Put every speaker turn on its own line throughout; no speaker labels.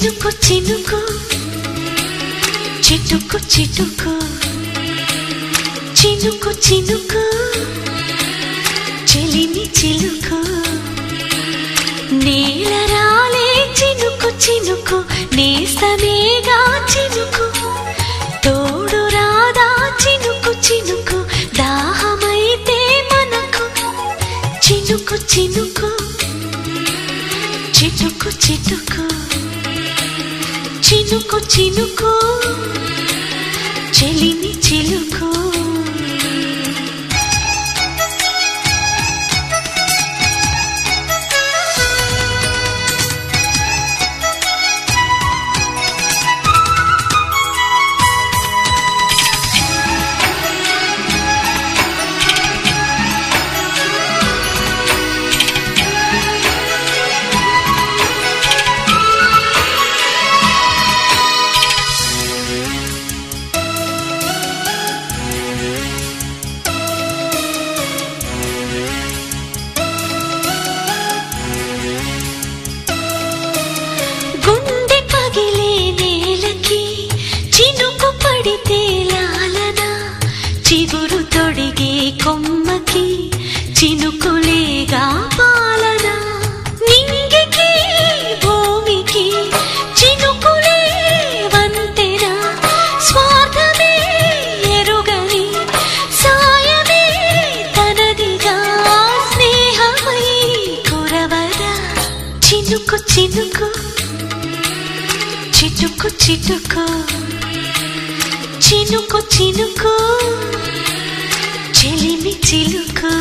చినుకు చినుకు చిటుకు చిటుకు చినుకు చినుకు చెలిమి చిలుకు నేల రాలే చినుకు చినుకు నేస్తమేగా చినుకు తోడు రాదా చినుకు చినుకు దాహమైతే మనకు చినుకు చినుకు చిటుకు చిటుకు చినుకు చినుకు చెలిమి చిలుకు గుండె పగిలే నేలకి చినుకు పడితే లాలన చిగురు తొడిగే కొమ్మకి చినుకులేగా పాలన నింగికి భూమికి చినుకులే వంతెన స్వార్థమే ఎరుగని సాయమే తనదిగా స్నేహమై కురవరా చినుకు చినుకు చిటుకు చిటుకు చినుకు చినుకు చెలిమి చిలుకు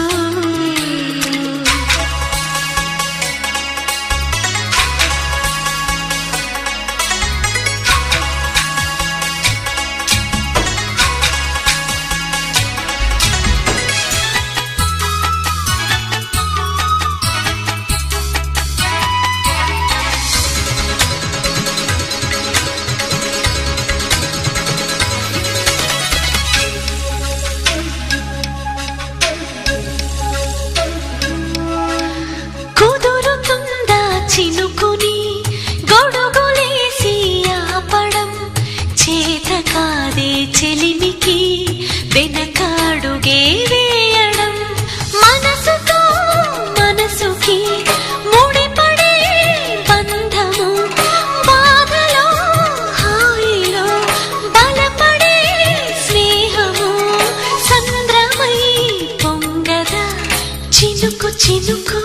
కుదురుతుందా చినుకుని గొడుగులేసి ఆపడం చేత కాదే చెలిమికి వెనకాడుగే వేయడం మనసుతో మనసుకి ముడిపడే బంధము బాధలో హాయిలో బలపడే స్నేహము సంద్రమై పొంగదా చినుకు చినుకు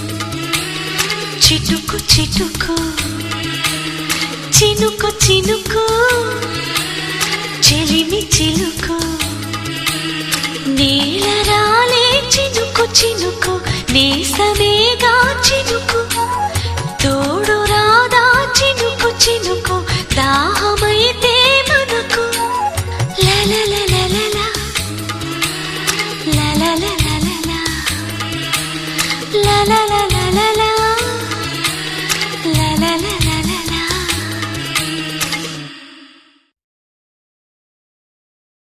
చిటుకు చిటుకు చినుకు చినుకు చెలిమి చిలుకు నేల రాలే చినుకు చినుకు నేసమేగా చినుకు తోడు రాదా చినుకు చినుకు దా